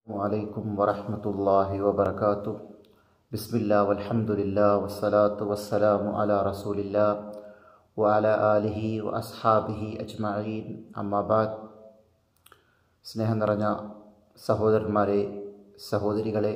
عليكم ورحمة الله وبركاته بسم الله والحمد لله والصلاة والسلام على رسول الله وعلى آله وأصحابه أجمعين أما بعد സ്നേഹം നിറഞ്ഞ സഹോദരന്മാരെ സഹോദരികളെ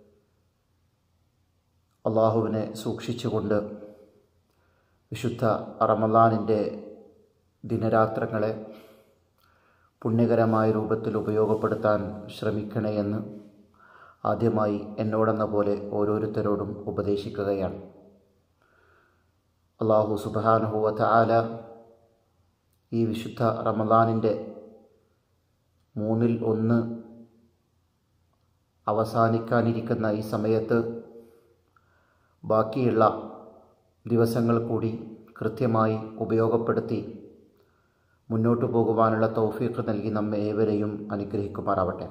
അള്ളാഹുവിനെ സൂക്ഷിച്ചുകൊണ്ട് വിശുദ്ധ റമലാനിൻ്റെ ദിനരാത്രങ്ങളെ പുണ്യകരമായ രൂപത്തിൽ ഉപയോഗപ്പെടുത്താൻ ശ്രമിക്കണേ എന്ന് ആദ്യമായി എന്നോടെന്ന പോലെ ഓരോരുത്തരോടും ഉപദേശിക്കുകയാണ് അള്ളാഹു സുബാനുഹുവത്ത ആല ഈ വിശുദ്ധ റമലാനിൻ്റെ മൂന്നിൽ ഒന്ന് അവസാനിക്കാനിരിക്കുന്ന ഈ സമയത്ത് ബാക്കിയുള്ള ദിവസങ്ങൾ കൂടി കൃത്യമായി ഉപയോഗപ്പെടുത്തി മുന്നോട്ടു പോകുവാനുള്ള തൗഫീഖ് നൽകി നമ്മെ ഏവരെയും അനുഗ്രഹിക്കുമാറാവട്ടെ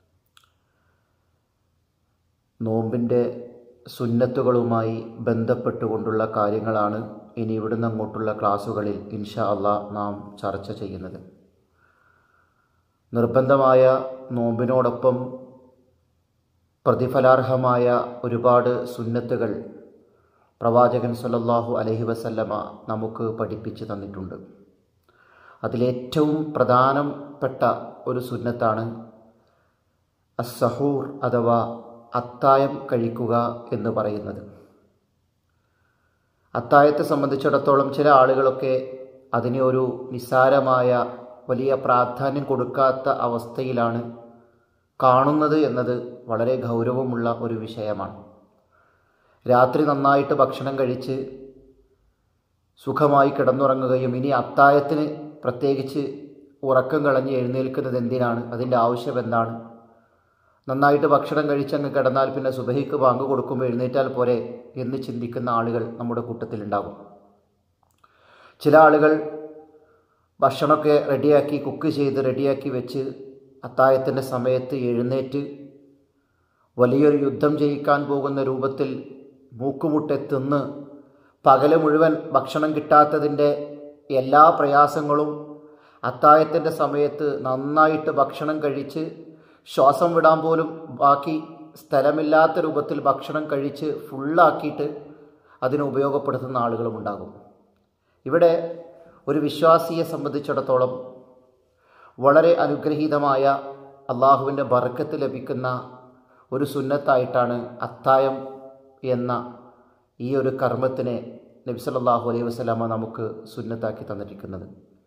നോമ്പിൻ്റെ സുന്നത്തുകളുമായി ബന്ധപ്പെട്ടുകൊണ്ടുള്ള കാര്യങ്ങളാണ് ഇനി ഇവിടുന്ന് അങ്ങോട്ടുള്ള ക്ലാസ്സുകളിൽ ഇൻഷാ അള്ളാ നാം ചർച്ച ചെയ്യുന്നത് നിർബന്ധമായ നോമ്പിനോടൊപ്പം പ്രതിഫലാർഹമായ ഒരുപാട് സുന്നത്തുകൾ പ്രവാചകൻ സല്ലല്ലാഹു അലൈഹി വസല്ലമ നമുക്ക് പഠിപ്പിച്ചു തന്നിട്ടുണ്ട് അതിലേറ്റവും പ്രധാനപ്പെട്ട ഒരു സുന്നത്താണ് അസഹൂർ അഥവാ അത്തായം കഴിക്കുക എന്ന് പറയുന്നത് അത്തായത്തെ സംബന്ധിച്ചിടത്തോളം ചില ആളുകളൊക്കെ അതിനെ ഒരു നിസ്സാരമായ വലിയ പ്രാധാന്യം കൊടുക്കാത്ത അവസ്ഥയിലാണ് കാണുന്നത് എന്നത് വളരെ ഗൗരവമുള്ള ഒരു വിഷയമാണ് രാത്രി നന്നായിട്ട് ഭക്ഷണം കഴിച്ച് സുഖമായി കിടന്നുറങ്ങുകയും ഇനി അത്തായത്തിന് പ്രത്യേകിച്ച് ഉറക്കം കളഞ്ഞ് എഴുന്നേൽക്കുന്നത് എന്തിനാണ് അതിൻ്റെ ആവശ്യം എന്താണ് നന്നായിട്ട് ഭക്ഷണം കഴിച്ചങ്ങ് കിടന്നാൽ പിന്നെ സുബഹിക്ക് പങ്ക് കൊടുക്കുമ്പോൾ എഴുന്നേറ്റാൽ പോരെ എന്ന് ചിന്തിക്കുന്ന ആളുകൾ നമ്മുടെ കൂട്ടത്തിലുണ്ടാകും ചില ആളുകൾ ഭക്ഷണമൊക്കെ റെഡിയാക്കി കുക്ക് ചെയ്ത് റെഡിയാക്കി വെച്ച് അത്തായത്തിൻ്റെ സമയത്ത് എഴുന്നേറ്റ് വലിയൊരു യുദ്ധം ജയിക്കാൻ പോകുന്ന രൂപത്തിൽ മൂക്കുമുട്ടെ തിന്ന് പകല് മുഴുവൻ ഭക്ഷണം കിട്ടാത്തതിൻ്റെ എല്ലാ പ്രയാസങ്ങളും അത്തായത്തിൻ്റെ സമയത്ത് നന്നായിട്ട് ഭക്ഷണം കഴിച്ച് ശ്വാസം വിടാൻ പോലും ബാക്കി സ്ഥലമില്ലാത്ത രൂപത്തിൽ ഭക്ഷണം കഴിച്ച് ഫുള്ളാക്കിയിട്ട് അതിന് ഉപയോഗപ്പെടുത്തുന്ന ആളുകളും ഉണ്ടാകും ഇവിടെ ഒരു വിശ്വാസിയെ സംബന്ധിച്ചിടത്തോളം വളരെ അനുഗ്രഹീതമായ അള്ളാഹുവിൻ്റെ ബർക്കത്ത് ലഭിക്കുന്ന ഒരു സുന്നത്തായിട്ടാണ് അത്തായം എന്ന ഈ ഒരു കർമ്മത്തിനെ നബി സല്ലല്ലാഹു അലൈഹി വസല്ലമ നമുക്ക് സുന്നത്താക്കി തന്നിരിക്കുന്നത്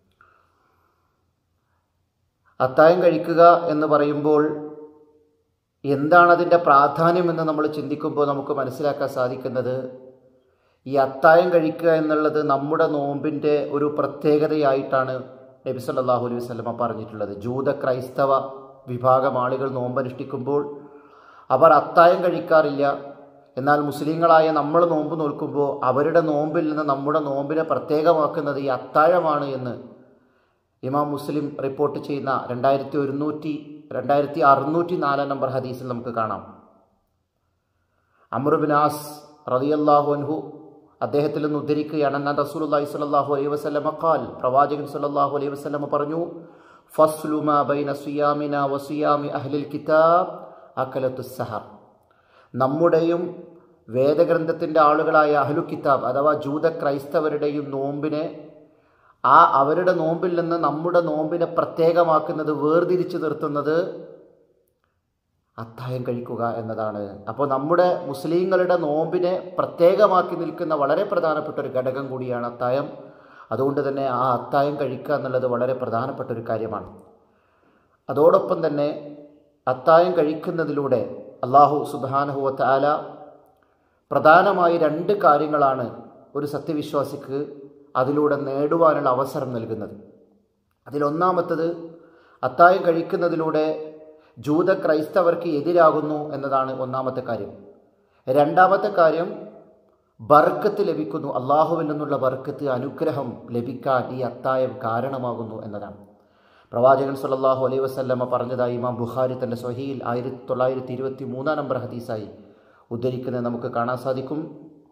അത്തായം കഴിക്കുക എന്ന് പറയുമ്പോൾ എന്താണ് അതിൻ്റെ പ്രാധാന്യമെന്ന് നമ്മൾ ചിന്തിക്കുമ്പോൾ നമുക്ക് മനസ്സിലാക്കാൻ സാധിക്കുന്നത് ഈ അത്തായം കഴിക്കുക എന്നുള്ളത് നമ്മുടെ നോമ്പിൻ്റെ ഒരു പ്രത്യേകതയായിട്ടാണ് നബി സല്ലല്ലാഹു അലൈഹി വസല്ലമ പറഞ്ഞിട്ടുള്ളത് ജൂത ക്രൈസ്തവ വിഭാഗം ആളുകൾ നോമ്പനുഷ്ഠിക്കുമ്പോൾ അവർ അത്തായം കഴിക്കാറില്ല എന്നാൽ മുസ്ലിങ്ങളായ നമ്മൾ നോമ്പ് നോൽക്കുമ്പോൾ അവരുടെ നോമ്പിൽ നിന്ന് നമ്മുടെ നോമ്പിനെ പ്രത്യേകമാക്കുന്നത് ഈ അത്താഴമാണ് എന്ന് ഇമാം മുസ്ലിം റിപ്പോർട്ട് ചെയ്യുന്ന രണ്ടായിരത്തി ഒരുന്നൂറ്റി രണ്ടായിരത്തി അറുന്നൂറ്റി നാലാം നമ്പർ ഹദീസിൽ നമുക്ക് കാണാം അമറുബിനാസ് റതിയല്ലാഹു അൻഹു അദ്ദേഹത്തിൽ നിന്ന് ഉദ്ധരിക്കുകയാണ് എന്നാൽ റസൂൽ അള്ളഹി സ്വല്ലല്ലാഹു അലൈഹി വസല്ലമ ഖാൽ പ്രവാചകൻ സല്ലല്ലാഹു അലൈഹി വസല്ലമ പറഞ്ഞു ഫസ്ലുമ ബൈന സിയാമിന വസിയാമി അഹ്ലിൽ കിതാബ് അക്കലത്തു സഹർ നമ്മുടെയും വേദഗ്രന്ഥത്തിൻ്റെ ആളുകളായ അഹ്ലു കിതാബ് അഥവാ ജൂത ക്രൈസ്തവരുടെയും നോമ്പിനെ ആ അവരുടെ നോമ്പിൽ നിന്ന് നമ്മുടെ നോമ്പിനെ പ്രത്യേകമാക്കുന്നത് വേർതിരിച്ചു നിർത്തുന്നത് അത്തായം കഴിക്കുക എന്നതാണ് അപ്പോൾ നമ്മുടെ മുസ്ലിങ്ങളുടെ നോമ്പിനെ പ്രത്യേകമാക്കി നിൽക്കുന്ന വളരെ പ്രധാനപ്പെട്ട ഒരു ഘടകം കൂടിയാണ് അത്തായം അതുകൊണ്ട് തന്നെ ആ അത്തായം കഴിക്കുക എന്നുള്ളത് വളരെ പ്രധാനപ്പെട്ട ഒരു കാര്യമാണ് അതോടൊപ്പം തന്നെ അത്തായം കഴിക്കുന്നതിലൂടെ അള്ളാഹു സുബാനഹുവത്ത് ആല പ്രധാനമായി രണ്ട് കാര്യങ്ങളാണ് ഒരു സത്യവിശ്വാസിക്ക് അതിലൂടെ നേടുവാനുള്ള അവസരം നൽകുന്നത് അതിലൊന്നാമത്തത് അത്തായം കഴിക്കുന്നതിലൂടെ ജൂത ക്രൈസ്തവർക്ക് എതിരാകുന്നു എന്നതാണ് ഒന്നാമത്തെ കാര്യം രണ്ടാമത്തെ കാര്യം ബർക്കത്ത് ലഭിക്കുന്നു അള്ളാഹുവിൽ നിന്നുള്ള ബർക്കത്ത് അനുഗ്രഹം ലഭിക്കാൻ ഈ അത്തായം കാരണമാകുന്നു എന്നതാണ് പ്രവാചകൻ സല്ലല്ലാഹു അലൈഹി വസല്ലമ പറഞ്ഞതായി ഇമാം ബുഖാരി തൻ്റെ സ്വഹിയിൽ ആയിരത്തി തൊള്ളായിരത്തി ഇരുപത്തി മൂന്നാം നമ്പർ ഹദീസായി ഉദ്ധരിക്കുന്നത് നമുക്ക് കാണാൻ സാധിക്കും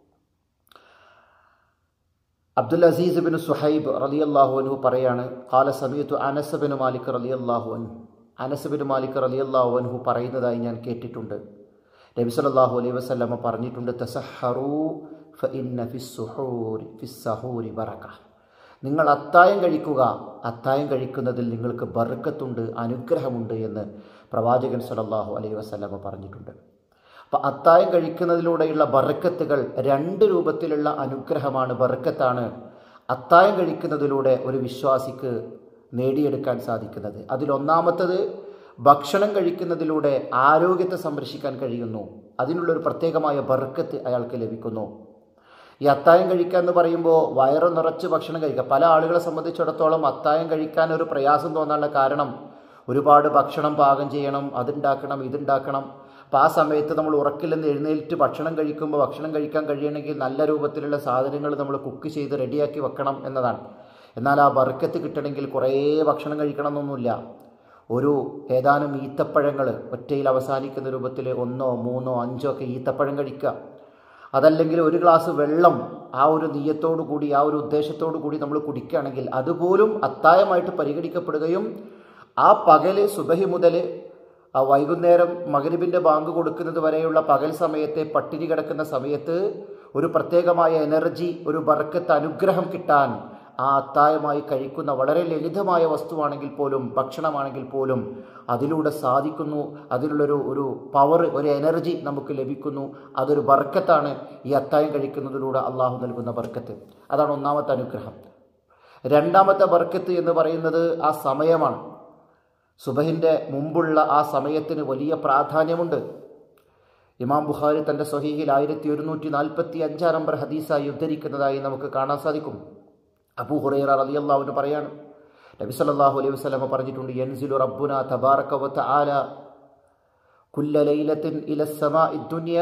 അബ്ദുൽ അസീസ് ബിൻ സുഹൈബ് റലിയല്ലാഹു അൻഹു പറയാണ് കാല സമയത്തു അനസ് ബിൻ മാലിക് റലിയല്ലാഹു അൻഹു അനസുബിൻ മാലിക് റലിയല്ലാഹു അൻഹു പറയുന്നതായി ഞാൻ കേട്ടിട്ടുണ്ട് നബി സല്ലല്ലാഹു അലൈഹി വസല്ലമ പറഞ്ഞിട്ടുണ്ട് തസഹറു ഫഇന്ന ഫിസ്സുഹൂരി ഫിസ്സഹൂരി ബറക നിങ്ങൾ അത്തായം കഴിക്കുക അത്തായം കഴിക്കുന്നതിൽ നിങ്ങൾക്ക് ബർക്കത്തുണ്ട് അനുഗ്രഹമുണ്ട് എന്ന് പ്രവാചകൻ സല്ലല്ലാഹു അലൈഹി വസല്ലമ പറഞ്ഞിട്ടുണ്ട് അപ്പം അത്തായം കഴിക്കുന്നതിലൂടെയുള്ള ബർക്കത്തുകൾ രണ്ട് രൂപത്തിലുള്ള അനുഗ്രഹമാണ് ബർക്കത്താണ് അത്തായം കഴിക്കുന്നതിലൂടെ ഒരു വിശ്വാസിക്ക് നേടിയെടുക്കാൻ സാധിക്കുന്നത് അതിലൊന്നാമത്തത് ഭക്ഷണം കഴിക്കുന്നതിലൂടെ ആരോഗ്യത്തെ സംരക്ഷിക്കാൻ കഴിയുന്നു അതിനുള്ളൊരു പ്രത്യേകമായ ബർക്കത്ത് അയാൾക്ക് ലഭിക്കുന്നു ഈ അത്തായം കഴിക്കുക എന്ന് പറയുമ്പോൾ വയറ് നിറച്ച് ഭക്ഷണം കഴിക്കുക പല ആളുകളെ സംബന്ധിച്ചിടത്തോളം അത്തായം കഴിക്കാൻ ഒരു പ്രയാസം തോന്നാനുള്ള കാരണം ഒരുപാട് ഭക്ഷണം പാകം ചെയ്യണം അതുണ്ടാക്കണം ഇതുണ്ടാക്കണം അപ്പോൾ ആ സമയത്ത് നമ്മൾ ഉറക്കിൽ നിന്ന് എഴുന്നേറ്റ് ഭക്ഷണം കഴിക്കുമ്പോൾ ഭക്ഷണം കഴിക്കാൻ കഴിയണമെങ്കിൽ നല്ല രൂപത്തിലുള്ള സാധനങ്ങൾ നമ്മൾ കുക്ക് ചെയ്ത് റെഡിയാക്കി വെക്കണം എന്നതാണ് എന്നാൽ ആ ബർക്കത്ത് കിട്ടണമെങ്കിൽ കുറേ ഭക്ഷണം കഴിക്കണം എന്നൊന്നുമില്ല ഒരു ഏതാനും ഈത്തപ്പഴങ്ങൾ ഒറ്റയിൽ അവസാനിക്കുന്ന രൂപത്തിൽ ഒന്നോ മൂന്നോ അഞ്ചോ ഒക്കെ ഈത്തപ്പഴം കഴിക്കുക അതല്ലെങ്കിൽ ഒരു ഗ്ലാസ് വെള്ളം ആ ഒരു നീയത്തോടു കൂടി ആ ഒരു ഉദ്ദേശത്തോടു കൂടി നമ്മൾ കുടിക്കുകയാണെങ്കിൽ അതുപോലും അത്തായമായിട്ട് പരിഗണിക്കപ്പെടുകയും ആ പകല് സുബഹി മുതൽ ആ വൈകുന്നേരം മകരിബിൻ്റെ ബാങ്ക് കൊടുക്കുന്നത് വരെയുള്ള പകൽ സമയത്തെ പട്ടിണി കിടക്കുന്ന സമയത്ത് ഒരു പ്രത്യേകമായ എനർജി ഒരു ബർക്കത്ത് അനുഗ്രഹം കിട്ടാൻ ആ അത്തായമായി കഴിക്കുന്ന വളരെ ലളിതമായ വസ്തുവാണെങ്കിൽ പോലും ഭക്ഷണമാണെങ്കിൽ പോലും അതിലൂടെ സാധിക്കുന്നു അതിനുള്ളൊരു ഒരു പവർ ഒരു എനർജി നമുക്ക് ലഭിക്കുന്നു അതൊരു ബർക്കത്താണ് ഈ അത്തായം കഴിക്കുന്നതിലൂടെ അള്ളാഹു നൽകുന്ന ബർക്കത്ത് അതാണ് ഒന്നാമത്തെ അനുഗ്രഹം രണ്ടാമത്തെ ബർക്കത്ത് എന്ന് പറയുന്നത് ആ സമയമാണ് സുബഹിൻ്റെ മുമ്പുള്ള ആ സമയത്തിന് വലിയ പ്രാധാന്യമുണ്ട് ഇമാം ബുഖാരി തൻ്റെ സ്വഹീഹിൽ ആയിരത്തി ഒരുന്നൂറ്റി നാൽപ്പത്തി അഞ്ചാം നമ്പർ ഹദീസായി ഉദ്ധരിക്കുന്നതായി നമുക്ക് കാണാൻ സാധിക്കും അബൂ ഹുറൈറ റളിയല്ലാഹുവിന് പറയാണ് നബി സല്ലല്ലാഹു അലൈഹി വസല്ലമ പറഞ്ഞിട്ടുണ്ട് യൻസിലു റബ്ബുന തബാറക വ തആല കുല്ല ലൈലത്തിൻ ഇല സമാഇ ദുനിയ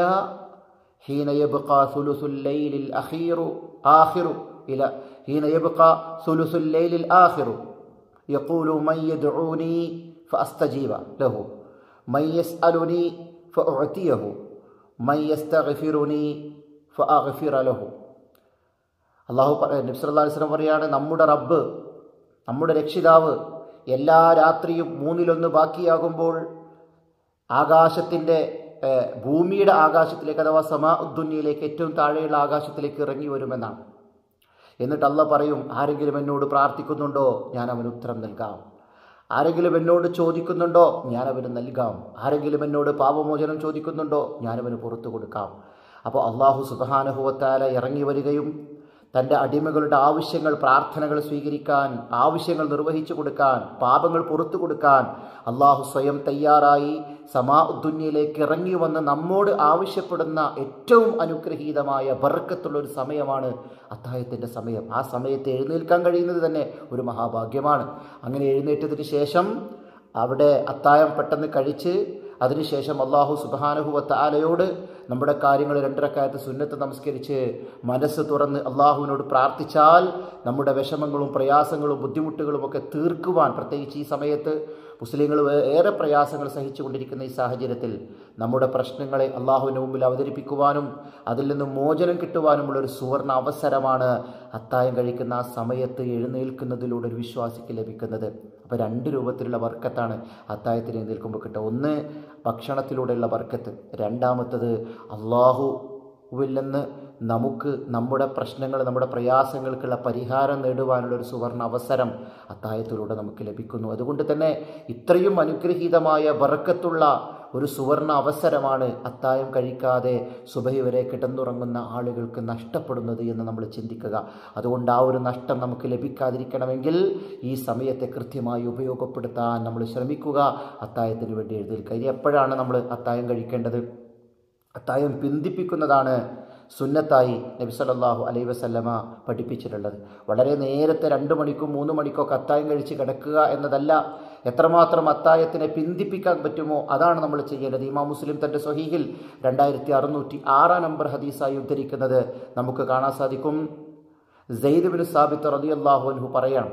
ഹീന യബ്ഖാ സുലുസുൽ ലൈലിൽ അഖീറു ആഖിറു ഇല ഹീന യബ്ഖാ സുലുസുൽ ലൈലിൽ ആഖിറു يقول من يدعوني فأستجيب له من يسألني فأعطيه من يستغفرني فأغفر له അള്ളാഹു നബ്സല്ലാ വസ്ലം പറയാണ് നമ്മുടെ റബ്ബ് നമ്മുടെ രക്ഷിതാവ് എല്ലാ രാത്രിയും മൂന്നിലൊന്ന് ബാക്കിയാകുമ്പോൾ ആകാശത്തിൻ്റെ ഭൂമിയുടെ ആകാശത്തിലേക്ക് അഥവാ സമാ ഉദ്ദുന്യയിലേക്ക് ഏറ്റവും താഴെയുള്ള ആകാശത്തിലേക്ക് ഇറങ്ങി വരുമെന്നാണ് എന്നിട്ട് അല്ല പറയും ആരെങ്കിലും എന്നോട് പ്രാർത്ഥിക്കുന്നുണ്ടോ ഞാൻ അവന് ഉത്തരം നൽകാം ആരെങ്കിലും എന്നോട് ചോദിക്കുന്നുണ്ടോ ഞാൻ അവന് നൽകാം ആരെങ്കിലും എന്നോട് പാപമോചനം ചോദിക്കുന്നുണ്ടോ ഞാൻ അവന് പുറത്തു കൊടുക്കാം അപ്പോൾ അള്ളാഹു സുബാനുഭവത്താല ഇറങ്ങി വരികയും തൻ്റെ അടിമകളുടെ ആവശ്യങ്ങൾ പ്രാർത്ഥനകൾ സ്വീകരിക്കാൻ ആവശ്യങ്ങൾ നിർവഹിച്ചു കൊടുക്കാൻ പാപങ്ങൾ പുറത്തു കൊടുക്കാൻ അള്ളാഹു സ്വയം തയ്യാറായി സമാ ദുന്യയിലേക്ക് ഇറങ്ങി വന്ന് നമ്മോട് ആവശ്യപ്പെടുന്ന ഏറ്റവും അനുഗ്രഹീതമായ ബർക്കത്തുള്ള ഒരു സമയമാണ് അത്തായത്തിൻ്റെ സമയം ആ സമയത്ത് എഴുന്നേൽക്കാൻ കഴിയുന്നത് തന്നെ ഒരു മഹാഭാഗ്യമാണ് അങ്ങനെ എഴുന്നേറ്റതിന് ശേഷം അവിടെ അത്തായം പെട്ടെന്ന് കഴിച്ച് അതിനുശേഷം അള്ളാഹു സുബാനുഹുവത്ത ആലയോട് നമ്മുടെ കാര്യങ്ങൾ രണ്ടരക്കാലത്ത് സുന്നത്ത് നമസ്കരിച്ച് മനസ്സ് തുറന്ന് അള്ളാഹുവിനോട് പ്രാർത്ഥിച്ചാൽ നമ്മുടെ വിഷമങ്ങളും പ്രയാസങ്ങളും ബുദ്ധിമുട്ടുകളും ഒക്കെ തീർക്കുവാൻ പ്രത്യേകിച്ച് ഈ സമയത്ത് മുസ്ലിങ്ങൾ ഏറെ പ്രയാസങ്ങൾ സഹിച്ചു കൊണ്ടിരിക്കുന്ന ഈ സാഹചര്യത്തിൽ നമ്മുടെ പ്രശ്നങ്ങളെ അള്ളാഹുവിന് മുമ്പിൽ അവതരിപ്പിക്കുവാനും അതിൽ നിന്ന് മോചനം കിട്ടുവാനുമുള്ള ഒരു സുവർണ അവസരമാണ് അത്തായം കഴിക്കുന്ന ആ സമയത്ത് എഴുന്നേൽക്കുന്നതിലൂടെ ഒരു വിശ്വാസിക്ക് ലഭിക്കുന്നത് അപ്പോൾ രണ്ട് രൂപത്തിലുള്ള വർക്കത്താണ് അത്തായത്തിന് എഴുന്നേൽക്കുമ്പോൾ കിട്ടുക ഒന്ന് ഭക്ഷണത്തിലൂടെയുള്ള വർക്കത്ത് രണ്ടാമത്തത് അള്ളാഹുവിൽ നിന്ന് നമുക്ക് നമ്മുടെ പ്രശ്നങ്ങൾ നമ്മുടെ പ്രയാസങ്ങൾക്കുള്ള പരിഹാരം നേടുവാനുള്ള ഒരു സുവർണ അവസരം അത്തായത്തിലൂടെ നമുക്ക് ലഭിക്കുന്നു അതുകൊണ്ട് തന്നെ ഇത്രയും അനുഗ്രഹീതമായ വറക്കത്തുള്ള ഒരു സുവർണ അവസരമാണ് അത്തായം കഴിക്കാതെ സുബഹി വരെ കിടന്നുറങ്ങുന്ന ആളുകൾക്ക് നഷ്ടപ്പെടുന്നത് എന്ന് നമ്മൾ ചിന്തിക്കുക അതുകൊണ്ട് ആ ഒരു നഷ്ടം നമുക്ക് ലഭിക്കാതിരിക്കണമെങ്കിൽ ഈ സമയത്തെ കൃത്യമായി ഉപയോഗപ്പെടുത്താൻ നമ്മൾ ശ്രമിക്കുക അത്തായത്തിന് വേണ്ടി എഴുന്നേൽക്കുക ഇനി എപ്പോഴാണ് നമ്മൾ അത്തായം കഴിക്കേണ്ടത് അത്തായം പിന്തിപ്പിക്കുന്നതാണ് സുന്നത്തായി നബി സല്ലല്ലാഹു അലൈഹി വസല്ലമ പഠിപ്പിച്ചിട്ടുള്ളത് വളരെ നേരത്തെ രണ്ട് മണിക്കും മൂന്ന് മണിക്കോ അത്തായം കഴിച്ച് കിടക്കുക എന്നതല്ല എത്രമാത്രം അത്തായത്തിനെ പിന്തിപ്പിക്കാൻ പറ്റുമോ അതാണ് നമ്മൾ ചെയ്യേണ്ടത് ഇമാം മുസ്ലിം തൻ്റെ സ്വഹീഹിൽ രണ്ടായിരത്തി അറുന്നൂറ്റി ആറാം നമ്പർ ഹദീസായി ഉദ്ധരിക്കുന്നത് നമുക്ക് കാണാൻ സാധിക്കും സെയ്ദ് ബിൻ സാബിത്ത് റളിയല്ലാഹു അൻഹു പറയാണ്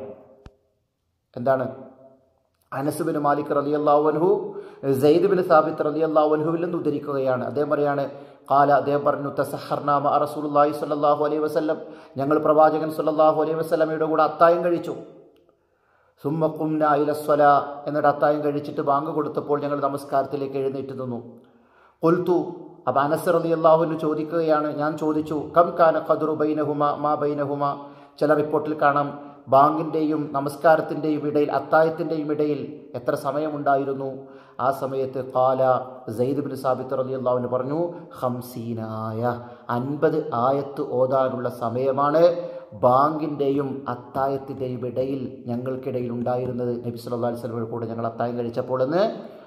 എന്താണ് അനസുബിൻ മാലിക് റലി അള്ളാഹുൻഹു സെയ്ദ് ബിൻ സാബിത്ത് റലി അള്ളാഹുൻഹുവിൽ നിന്ന് ഉദ്ധരിക്കുകയാണ് അദ്ദേഹം പറയാണ് കാല അദ്ദേഹം പറഞ്ഞു തസഹർനാമ റസൂലുള്ളാഹി സ്വല്ലല്ലാഹു അലൈഹി വസല്ലം ഞങ്ങൾ പ്രവാചകൻ സ്വല്ലല്ലാഹു അലൈഹി വസല്ലമയുടെ കൂടെ അത്തായം കഴിച്ചു സുമ്മക്കുംന ഇലസ്വല എന്നിട്ട് അത്തായം കഴിച്ചിട്ട് ബാങ്ക് കൊടുത്തപ്പോൾ ഞങ്ങൾ നമസ്കാരത്തിലേക്ക് എഴുന്നേറ്റ് നിന്നു കൊൽത്തു അപ്പം അനസർ അലി അള്ളാഹുവിന് ചോദിക്കുകയാണ് ഞാൻ ചോദിച്ചു കം കാന ഖദറു ബൈനഹുമ മാ ബൈനഹുമ ചില റിപ്പോർട്ടിൽ കാണാം ബാങ്കിൻ്റെയും നമസ്കാരത്തിൻ്റെയും ഇടയിൽ അത്തായത്തിൻ്റെയും ഇടയിൽ എത്ര സമയമുണ്ടായിരുന്നു ആ സമയത്ത് കാല സെയ്ദ് ബിൻ സാബിത്ത് അലി അള്ളാഹുവിന് പറഞ്ഞു ഹംസീനായ അൻപത് ആയത്ത് ഓതാനുള്ള സമയമാണ് ബാങ്കിൻ്റെയും അത്തായത്തിൻ്റെയും ഇടയിൽ ഞങ്ങൾക്കിടയിൽ ഉണ്ടായിരുന്നത് നബി സല്ലല്ലാഹു അലൈഹി വസല്ലം കൂടെ ഞങ്ങൾ അത്തായം കഴിച്ചപ്പോൾ എന്ന്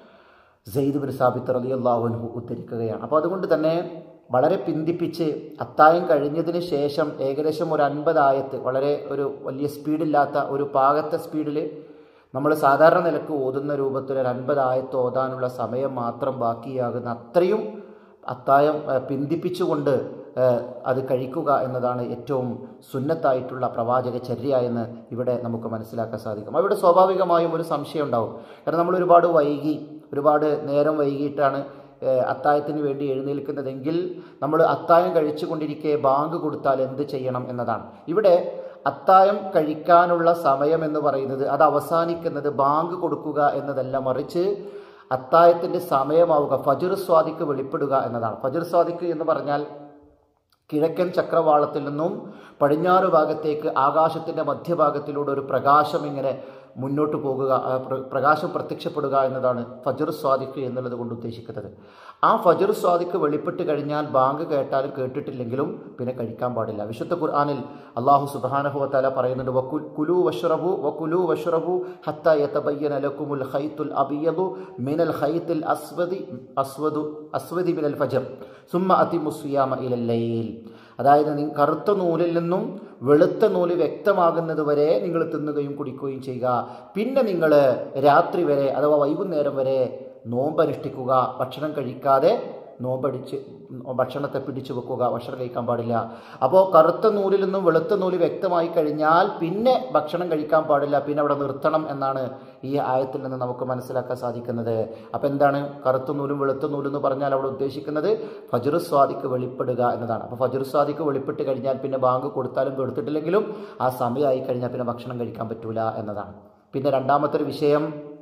സെയ്ദ് ബിൻ സാബിത്ത് റലി അള്ളാഹുൻഹു ഉദ്ധരിക്കുകയാണ് അപ്പോൾ അതുകൊണ്ട് തന്നെ വളരെ പിന്തിപ്പിച്ച് അത്തായം കഴിഞ്ഞതിന് ശേഷം ഏകദേശം ഒരു അൻപതായത്ത് വളരെ ഒരു വലിയ സ്പീഡില്ലാത്ത ഒരു പാകത്തെ സ്പീഡിൽ നമ്മൾ സാധാരണ നിലക്ക് ഓതുന്ന രൂപത്തിൽ ഒരു അൻപതായത്ത് ഓതാനുള്ള സമയം മാത്രം ബാക്കിയാകുന്ന അത്രയും അത്തായം ഏഹ്, പിന്തിപ്പിച്ചുകൊണ്ട് ഏഹ്, അത് കഴിക്കുക എന്നതാണ് ഏറ്റവും സുന്നത്തായിട്ടുള്ള പ്രവാചക ചര്യ എന്ന് ഇവിടെ നമുക്ക് മനസ്സിലാക്കാൻ സാധിക്കും അവിടെ സ്വാഭാവികമായും ഒരു സംശയം ഉണ്ടാവും കാരണം നമ്മൾ ഒരുപാട് വൈകി ഒരുപാട് നേരം വൈകിട്ടാണ് ഏഹ്, അത്തായത്തിന് വേണ്ടി എഴുന്നേൽക്കുന്നതെങ്കിൽ നമ്മൾ അത്തായം കഴിച്ചുകൊണ്ടിരിക്കെ ബാങ്ക് കൊടുത്താൽ എന്ത് ചെയ്യണം എന്നതാണ് ഇവിടെ അത്തായം കഴിക്കാനുള്ള സമയം എന്ന് പറയുന്നത് അത് അവസാനിക്കുന്നത് ബാങ്ക് കൊടുക്കുക എന്നതല്ല മറിച്ച് അത്തായത്തിൻ്റെ സമയമാവുക ഫജർ സ്വാദിക്ക് വെളിപ്പെടുക എന്നതാണ് ഫജർ സ്വാദിക്ക് എന്ന് പറഞ്ഞാൽ കിഴക്കൻ ചക്രവാളത്തിൽ നിന്നും പടിഞ്ഞാറ് ഭാഗത്തേക്ക് ആകാശത്തിൻ്റെ മധ്യഭാഗത്തിലൂടെ ഒരു പ്രകാശം ഇങ്ങനെ മുന്നോട്ട് പോകുക ആ പ്ര- പ്രകാശം പ്രത്യക്ഷപ്പെടുക എന്നതാണ് ഫജർ സ്വാദിക്ക് എന്നുള്ളത് കൊണ്ട് ഉദ്ദേശിക്കുന്നത് ആ ഫജർ സ്വാദിക്ക് വെളിപ്പെട്ട് കഴിഞ്ഞാൽ ബാങ്ക് കേട്ടാലും കേട്ടിട്ടില്ലെങ്കിലും പിന്നെ കഴിക്കാൻ പാടില്ല വിശുദ്ധ ഖുർആാനിൽ അള്ളാഹു സുബാനഹുവത്തല പറയുന്നുണ്ട് വക്കു കുലു വഷ്റബു വക്കുലു വഷ്റബു ഹത്ത യതബയ്യന ലക്കുമുൽ ഖൈത്തുൽ അബിയദു മിനൽ ഖൈത്തിൽ അസ്വദി അസ്വദു അസ്വദി മിനൽ ഫജർ സുമ്മ അതിമുസ്യാമ ഇലൽ ലൈൽ അതായത് നി- കറുത്ത നൂലിൽ നിന്നും വെളുത്ത നൂല് വ്യക്തമാകുന്നത് വരെ നിങ്ങൾ തിന്നുകയും കുടിക്കുകയും ചെയ്യുക പിന്നെ നിങ്ങൾ രാത്രി വരെ അഥവാ വൈകുന്നേരം വരെ നോമ്പനുഷ്ഠിക്കുക ഭക്ഷണം കഴിക്കാതെ നോമ്പടിച്ച് ഭക്ഷണത്തെ പിടിച്ചു വെക്കുക ഭക്ഷണം കഴിക്കാൻ പാടില്ല അപ്പോൾ കറുത്ത നൂലിൽ നിന്നും വെളുത്ത നൂല് വ്യക്തമായി കഴിഞ്ഞാൽ പിന്നെ ഭക്ഷണം കഴിക്കാൻ പാടില്ല പിന്നെ അവിടെ നിർത്തണം എന്നാണ് ഈ ആയത്തിൽ നിന്ന് നമുക്ക് മനസ്സിലാക്കാൻ സാധിക്കുന്നത് അപ്പോൾ എന്താണ് കറുത്ത നൂലും വെളുത്ത നൂലും എന്ന് പറഞ്ഞാൽ അവിടെ ഉദ്ദേശിക്കുന്നത് ഫജർ സ്വാദിക്ക് വെളിപ്പെടുക എന്നതാണ് അപ്പോൾ ഫജർ സ്വാദിക്ക് വെളിപ്പെട്ട് കഴിഞ്ഞാൽ പിന്നെ ബാങ്ക് കൊടുത്താലും കൊടുത്തിട്ടില്ലെങ്കിലും ആ സമയമായി കഴിഞ്ഞാൽ പിന്നെ ഭക്ഷണം കഴിക്കാൻ പറ്റൂല എന്നതാണ് പിന്നെ രണ്ടാമത്തെ ഒരു വിഷയം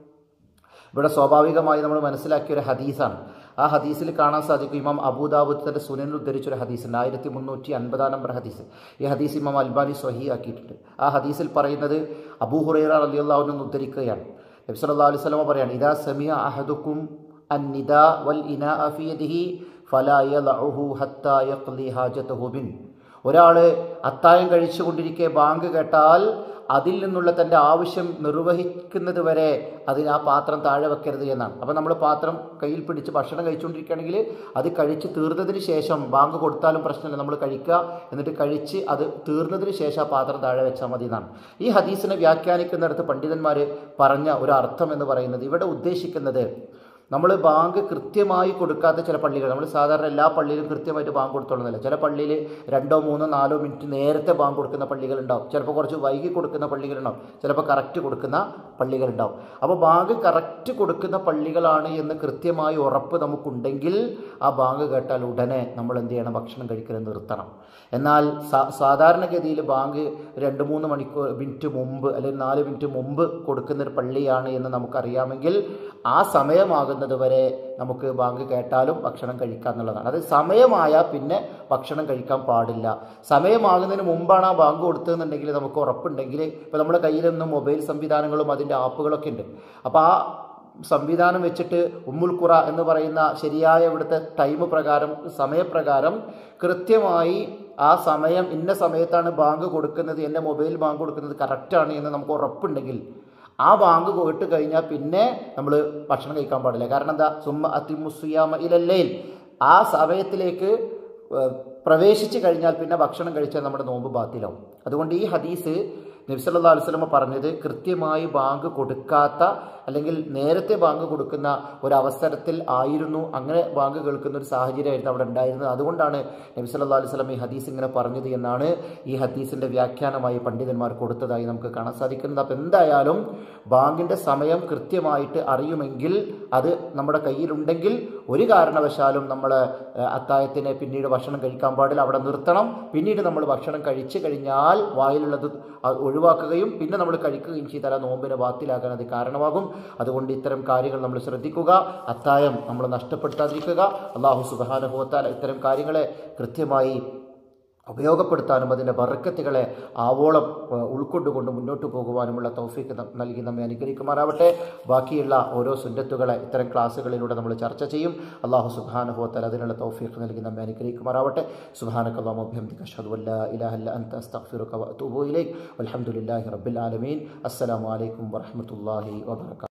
ഇവിടെ സ്വാഭാവികമായി നമ്മൾ മനസ്സിലാക്കിയ ഒരു ഹദീസാണ് ആ ഹദീസിൽ കാണാൻ സാധിക്കും ഇമാം അബൂദാബുദ് തന്റെ സുനനിൽ ഉദ്ധരിച്ചൊരു ഹദീസുണ്ട് ആയിരത്തി മുന്നൂറ്റി അൻപതാം നമ്പർ ഹദീസ് ഈ ഹദീസ് ഇമാം അൽബാനി സ്വഹി ആക്കിയിട്ടുണ്ട് ആ ഹദീസിൽ പറയുന്നത് അബൂ ഹുറൈറ റളിയല്ലാഹു ഉദ്ധരിക്കുകയാണ് നബി സല്ലല്ലാഹു അലൈഹി വസല്ലം പറയാണ് ഇദാ സമിയ അഹദുക്കും അന്നിദാ വൽ ഇനാഅ ഫീ യദിഹി ഫലാ യളഉഹു ഹത്താ യഖ്ലി ഹാജതഹു ബിൻ ഒരാൾ അത്തായം കഴിച്ചുകൊണ്ടിരിക്കെ ബാങ്ക് കേട്ടാൽ അതിൽ നിന്നുള്ള തൻ്റെ ആവശ്യം നിർവഹിക്കുന്നത് വരെ അതിന് ആ പാത്രം താഴെ വെക്കരുത് എന്നാണ് അപ്പോൾ നമ്മൾ പാത്രം കയ്യിൽ പിടിച്ച് ഭക്ഷണം കഴിച്ചുകൊണ്ടിരിക്കുകയാണെങ്കിൽ അത് കഴിച്ച് തീർന്നതിന് ശേഷം ബാങ്ക് കൊടുത്താലും പ്രശ്നമില്ല നമ്മൾ കഴിക്കുക എന്നിട്ട് കഴിച്ച് അത് തീർന്നതിന് ശേഷം ആ പാത്രം താഴെ വെച്ചാൽ മതി എന്നാണ് ഈ ഹദീസിനെ വ്യാഖ്യാനിക്കുന്നിടത്ത് പണ്ഡിതന്മാർ പറഞ്ഞ ഒരു അർത്ഥം എന്ന് പറയുന്നത് ഇവിടെ ഉദ്ദേശിക്കുന്നത് നമ്മൾ ബാങ്ക് കൃത്യമായി കൊടുക്കാത്ത ചില പള്ളികൾ നമ്മൾ സാധാരണ എല്ലാ പള്ളിയിലും കൃത്യമായിട്ട് ബാങ്ക് കൊടുത്തോളുന്നില്ല ചില പള്ളിയിൽ രണ്ടോ മൂന്നോ നാലോ മിനിറ്റ് നേരത്തെ ബാങ്ക് കൊടുക്കുന്ന പള്ളികളുണ്ടാവും ചിലപ്പോൾ കുറച്ച് വൈകി കൊടുക്കുന്ന പള്ളികളുണ്ടാവും ചിലപ്പോൾ കറക്റ്റ് കൊടുക്കുന്ന പള്ളികളുണ്ടാവും അപ്പോൾ ബാങ്ക് കറക്റ്റ് കൊടുക്കുന്ന പള്ളികളാണ് എന്ന് കൃത്യമായി ഉറപ്പ് നമുക്കുണ്ടെങ്കിൽ ആ ബാങ്ക് കേട്ടാൽ ഉടനെ നമ്മൾ എന്ത് ചെയ്യണം ഭക്ഷണം കഴിക്കുന്നത് നിർത്തണം എന്നാൽ സാ- സാധാരണഗതിയിൽ ബാങ്ക് രണ്ട് മൂന്ന് മണിക്കൂർ മിനിറ്റ് മുമ്പ് അല്ലെങ്കിൽ നാല് മിനിറ്റ് മുമ്പ് കൊടുക്കുന്ന ഒരു പള്ളിയാണ് എന്ന് നമുക്കറിയാമെങ്കിൽ ആ സമയമാകുന്നത് വരെ നമുക്ക് ബാങ്ക് കേട്ടാലും ഭക്ഷണം കഴിക്കുക എന്നുള്ളതാണ് അത് സമയമായാൽ പിന്നെ ഭക്ഷണം കഴിക്കാൻ പാടില്ല സമയമാകുന്നതിന് മുമ്പാണ് ആ ബാങ്ക് കൊടുത്തതെന്നുണ്ടെങ്കിൽ നമുക്ക് ഉറപ്പുണ്ടെങ്കിൽ ഇപ്പോൾ നമ്മുടെ കയ്യിലൊന്നും മൊബൈൽ സംവിധാനങ്ങളും അതിൻ്റെ ആപ്പുകളൊക്കെ ഉണ്ട് അപ്പോൾ ആ സംവിധാനം വെച്ചിട്ട് ഉമ്മുൽ ഖുറ എന്ന് പറയുന്ന ശരിയായ ഇവിടുത്തെ ടൈം പ്രകാരം സമയപ്രകാരം കൃത്യമായി ആ സമയം ഇന്ന സമയത്താണ് ബാങ്ക് കൊടുക്കുന്നത് എൻ്റെ മൊബൈൽ ബാങ്ക് കൊടുക്കുന്നത് കറക്റ്റാണ് എന്ന് നമുക്ക് ഉറപ്പുണ്ടെങ്കിൽ ആ ബാങ്ക് കേട്ട് കഴിഞ്ഞാൽ പിന്നെ നമ്മൾ ഭക്ഷണം കഴിക്കാൻ പാടില്ല കാരണം എന്താ സുമ്മ അതിമുസിയാമ ഇലല്ലയിൽ ആ സമയത്തിലേക്ക് ഏഹ്, പ്രവേശിച്ച് കഴിഞ്ഞാൽ പിന്നെ ഭക്ഷണം കഴിച്ചാൽ നമ്മുടെ നോമ്പ് ബാത്തിലാവും അതുകൊണ്ട് ഈ ഹദീസ് നബ്സല്ലാ അലുസ്ലമ പറഞ്ഞത് കൃത്യമായി ബാങ്ക് കൊടുക്കാത്ത അല്ലെങ്കിൽ നേരത്തെ ബാങ്ക് കൊടുക്കുന്ന ഒരവസരത്തിൽ ആയിരുന്നു അങ്ങനെ ബാങ്ക് കേൾക്കുന്ന ഒരു സാഹചര്യമായിരുന്നു അവിടെ ഉണ്ടായിരുന്നത് അതുകൊണ്ടാണ് നബി സല്ലല്ലാഹു അലൈഹി വസല്ലം ഈ ഹദീസ് ഇങ്ങനെ പറഞ്ഞത് എന്നാണ് ഈ ഹദീസിന്റെ വ്യാഖ്യാനമായി പണ്ഡിതന്മാർ കൊടുത്തതായി നമുക്ക് കാണാൻ സാധിക്കുന്നത് അപ്പം എന്തായാലും ബാങ്കിൻ്റെ സമയം കൃത്യമായിട്ട് അറിയുമെങ്കിൽ അത് നമ്മുടെ കയ്യിലുണ്ടെങ്കിൽ ഒരു കാരണവശാലും നമ്മൾ അത്തായത്തിന് പിന്നീട് ഭക്ഷണം കഴിക്കാൻ പാടില്ല അവിടെ നിർത്തണം പിന്നീട് നമ്മൾ ഭക്ഷണം കഴിച്ചു കഴിഞ്ഞാൽ വായിലുള്ളത് അ- ഒഴിവാക്കുകയും പിന്നെ നമ്മൾ കഴിക്കുകയും ചെയ്താൽ ആ നോമ്പിനെ ബാത്തിലാക്കാൻ അത് കാരണമാകും അതുകൊണ്ട് ഇത്തരം കാര്യങ്ങൾ നമ്മൾ ശ്രദ്ധിക്കുക അത്തായം നമ്മൾ നഷ്ടപ്പെടുത്താതിരിക്കുക അള്ളാഹു സുബാനുഭവത്താൽ ഇത്തരം കാര്യങ്ങളെ കൃത്യമായി ഉപയോഗപ്പെടുത്താനും അതിൻ്റെ ബറക്കത്തുകളെ ആവോളം ഏഹ്, ഉൾക്കൊണ്ടുകൊണ്ട് മുന്നോട്ട് പോകുവാനുമുള്ള തൗഫീക്ക് ന- നൽകി നമ്മെ അനുഗ്രഹിക്കുമാറാവട്ടെ ബാക്കിയുള്ള ഓരോ സുന്നത്തുകളെ ഇത്തരം ക്ലാസ്സുകളിലൂടെ നമ്മൾ ചർച്ച ചെയ്യും അള്ളാഹു സുബാനുഭവത്താൽ അതിനുള്ള തൗഫീക്ക് നൽകി നമ്മെ അനുഗ്രഹിക്കുമാറാവട്ടെ സുബാനക്കല്ലാമഭ്യന്തിക അഷ്ഹദുവല്ല ഇലാഹല്ല അന്ത അസ്തഗ്ഫിറുക വഅതൂബു ഇലൈക് വൽഹംദുലില്ലാഹി റബ്ബിൽ ആലമീൻ അസ്സലാമു അലൈക്കും വറഹ്മത്തുള്ളാഹി വബറകാതുഹു